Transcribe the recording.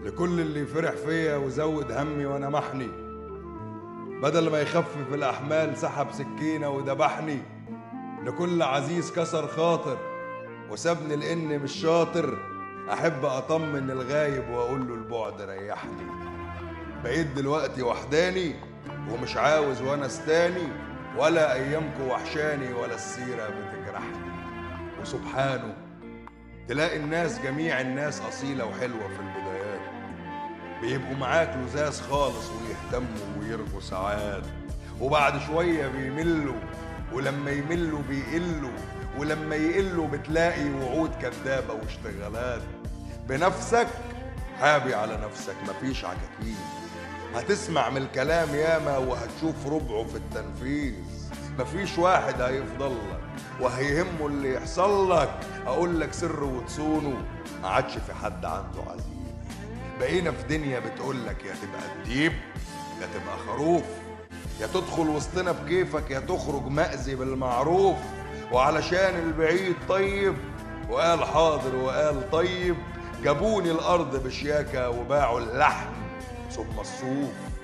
لكل اللي فرح فيا وزود همي وانا محني بدل ما يخفف الاحمال سحب سكينه وذبحني لكل عزيز كسر خاطر وسابني لاني مش شاطر احب اطمن الغايب واقول له البعد ريحني بقيت دلوقتي وحداني ومش عاوز وانا استاني ولا ايامكم وحشاني ولا السيره بتجرحني وسبحانه تلاقي الناس جميع الناس اصيله وحلوه في البدايات بيبقوا معاك لزاز خالص ويهتموا ويرجوا ساعات وبعد شويه بيملوا ولما يملوا بيقلوا ولما يقلوا بتلاقي وعود كدابه واشتغالات بنفسك حابي على نفسك مفيش عكاكين هتسمع من الكلام ياما وهتشوف ربعه في التنفيذ مفيش واحد هيفضل لك وهيهمه اللي يحصل لك اقول لك سر وتصونه ما عادش في حد عنده عزيز بقينا في دنيا بتقول لك يا تبقى الديب يا تبقى خروف يا تدخل وسطنا بكيفك يا تخرج مأذي بالمعروف وعلشان البعيد طيب وقال حاضر وقال طيب جابوني الأرض بشياكة وباعوا اللحم ثم الصوف